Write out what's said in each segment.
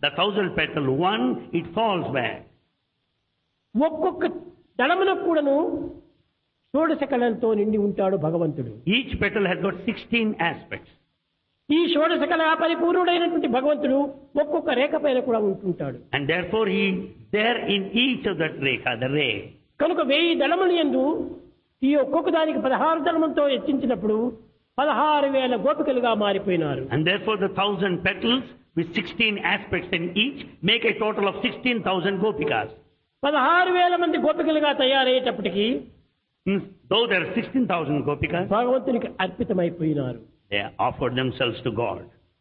The thousand petal one, it falls back. ఒక్కొక్క దళమునకు కూడాను షోడశ కళలతో నిండి ఉంటాడు భగవంతుడు Each petal has got 16 aspects. ఈ షోడశ కళ పరిపూర్ణుడైనటువంటి భగవంతుడు ఒక్కొక్క రేఖ పైన కూడా ఉంటుంటాడు And therefore he there in each of that rekha, the ray. కనుక వెయ్యి దళములు ఎందు ఈ ఒక్కొక్క దానికి పదహారు దళములతో హెచ్చించినప్పుడు పదహారు వేల గోపికలుగా మారిపోయినారు And therefore the thousand petals with 16 aspects in each make a total of 16,000 gopikas. పదహారు వేల మంది గోపికలుగా తయారయ్యేటప్పటికి Hmm, Though there are 16,000 gopikas, భగవంతునికి అర్పితమైపోయినారు they offered themselves to God.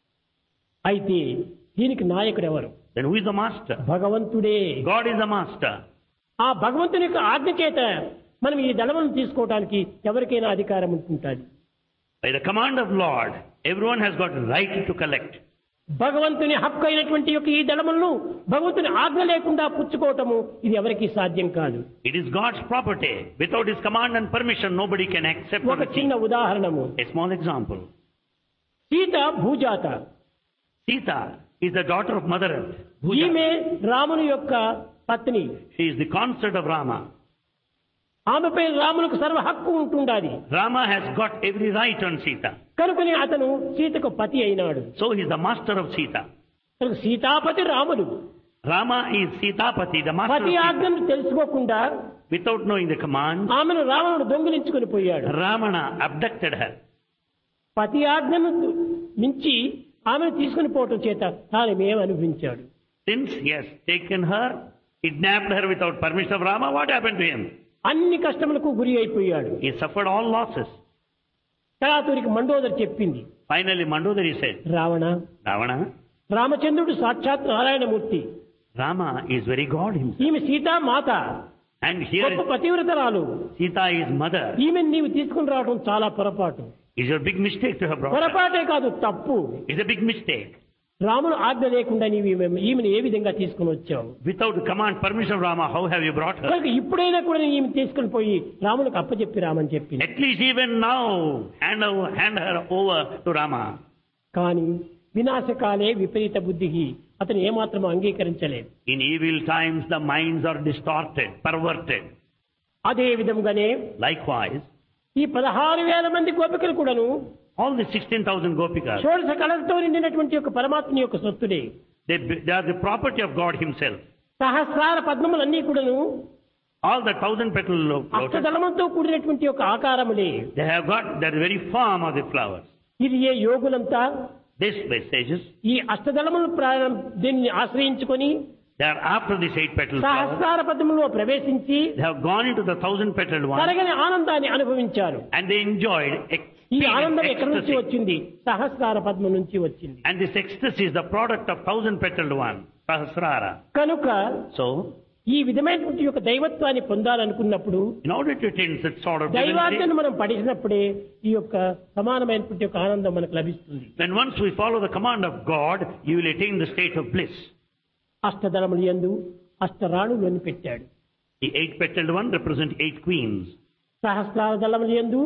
అయితే దీనికి నాయకుడు ఎవరు Then who is the master? భగవంతుడే God is the master. ఆ భగవంతుని యొక్క ఆజ్ఞ చేత మనం ఈ దళములను తీసుకోవడానికి ఎవరికైనా అధికారం ఉంటుంటుంది By the command of Lord, everyone has got right to collect. భగవంతుని హక్కు అయినటువంటి యొక్క ఈ దళములను భగవంతుని ఆజ్ఞ లేకుండా పుచ్చుకోవటము ఇది ఎవరికీ సాధ్యం కాదు It is God's property. Without His command and permission, nobody can accept or ఒక చిన్న receive. ఉదాహరణము A small example. Sita భూజాత Sita is the daughter of Mother Earth. Bhuja. ఈమె రాముని యొక్క పత్ని She is the consort of Rama. ఆమెపై రామునికి సర్వ హక్కు ఉంటుండాలి Rama has got every right on Sita. కనుకని అతను సీతకు పతి అయినాడు So he is the master of Sita. కనుక సీతాపతి రాముడు Rama is Sitapati, the master of పతి Sita. ఆజ్ఞను తెలుసుకోకుండా Without knowing the command, ఆమెను రావణుడు దొంగిలించుకుని పోయాడు Ravana abducted her. పతి ఆజ్ఞను మించి ఆమెను తీసుకుని పోవటం చేత తాను మేము అనుభవించాడు Since he has taken her, kidnapped her without permission of Rama, what happened to him? అన్ని కష్టములకు గురి అయిపోయాడు He suffered all losses. తరాతూరికి Mandodari చెప్పింది Finally, Mandodari said, Ravana Ravana, రామచంద్రుడు సాక్షాత్ Narayanamurthy Rama is very God himself. ఈమె సీతా మాత And here గొప్ప is పతివ్రతరాలు Sita is mother. ఈమెను నీవు తీసుకుని రావడం చాలా పొరపాటు It's a big mistake to have brought her. పొరపాటే కాదు తప్పు It's a big mistake. రాముడు ఆజ్ఞ లేకుండా నీవు ఈమె- ఈమెను ఏ విధంగా తీసుకుని వచ్చావు Without the command, permission of Rama, how have you brought her? కనుక ఇప్పుడైనా కూడా నీ ఈమె తీసుకుని పోయి రామునికి అప్పచెప్పి రామని చెప్పింది At least even now, hand, over, hand her over to Rama. కానీ వినాశకాలే విపరీత బుద్ధికి అతను ఏమాత్రం అంగీకరించలేదు In evil times, the minds are distorted, perverted. అదే విధంగానే Likewise, ఈ పదహారు వేల మంది గోపికలు కూడాను all the 16,000 gopikas, షోడశ కళలతో నిండినటువంటి యొక్క పరమాత్మ యొక్క సొత్తుడే they, they are the property of God Himself. సహస్రాల పద్మములన్నీ కూడాను All the thousand petal lo- lotus, అష్టదళమంతో కూడినటువంటి యొక్క ఆకారములే they have got the very form of the flowers. ఇది ఏ యోగులంతా These messages, ఈ అష్టదళములు ప్రారం దీన్ని ఆశ్రయించుకొని they are after this eight petal flower. సహస్రార పద్మంలో ప్రవేశించి They have gone into the thousand petal one తరగని ఆనందాన్ని అనుభవించారు and they enjoyed ఈ ఆనందం ఎక్కడి నుంచి ecstasy. వచ్చింది సహస్రార పద్మం నుంచి వచ్చింది And this ecstasy is the product of thousand petaled one, Sahasrara. కనుక So, ఈ విధమైనటువంటి యొక్క దైవత్వాన్ని పొందాలనుకున్నప్పుడు in order to attain such sort of divinity, దైవాజ్ఞను మనం పఠించినప్పుడే ఈ యొక్క సమానమైనటువంటి యొక్క ఆనందం మనకు లభిస్తుంది then once we follow the command of God, you will attain the state of bliss. అష్టదళములు ఎందు అష్టరాణులను పెట్టాడు The eight petaled one represent eight queens. సహస్రార దళములు ఎందు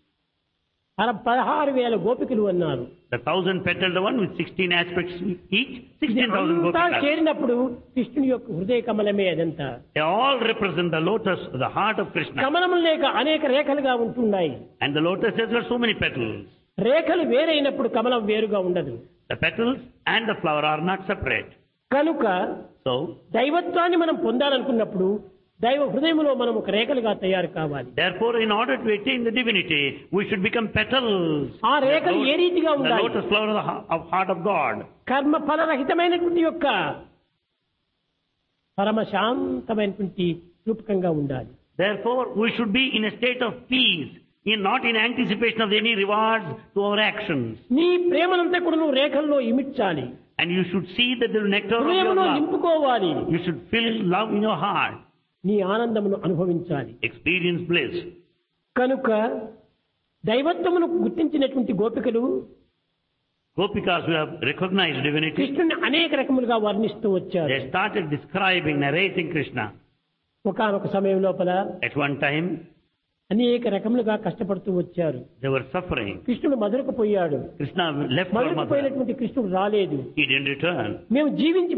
అర పదహారు వేల గోపికలు అన్నారు The thousand petaled one with 16 aspects each, 16,000 అంతా gopikas. చేరినప్పుడు కృష్ణుని యొక్క హృదయ కమలమే అదంతా They all represent the lotus, the heart of Krishna. కమలములు లేక అనేక రేఖలుగా ఉంటున్నాయి And the lotus has got so many petals. రేఖలు వేరైనప్పుడు కమలం వేరుగా ఉండదు The petals and the flower are not separate. కనుక So, దైవత్వాన్ని మనం పొందాలనుకున్నప్పుడు దైవ హృదయంలో మనం ఒక రేఖలుగా తయారు కావాలి therefore, in order to attain the divinity, we should become petals. ఆ The రేఖలు ఏ lo- రీతిగా the ఉండాలి lotus flower of the ha- of heart of God. కర్మ ఫలరహితమైనటువంటి యొక్క పరమ శాంతమైనటువంటి రూపకంగా ఉండాలి Therefore, we should be in a state of peace, in not in anticipation of any rewards to our actions. నీ ప్రేమనంతా కూడా నువ్వు రేఖల్లో ఇమిడ్చాలి And you should see that the nectar of your హృదయంలో love. నింపుకోవాలి You should feel love in your heart. నీ ఆనందమును అనుభవించాలి Experience bliss. కనుక దైవత్వమును గుర్తించినటువంటి గోపికలు Gopikas who have recognized divinity, కృష్ణుని అనేక రకములుగా వర్ణిస్తూ వచ్చారు they started describing, narrating Krishna. ఒకనొక సమయం లోపల At one time, అనేక రకములుగా కష్టపడుతూ వచ్చారు they were suffering. కృష్ణుడు మధురకు పోయాడు Krishna left for మధురకు Mathura. పోయినటువంటి కృష్ణుడు రాలేదు He didn't return. మేము జీవించి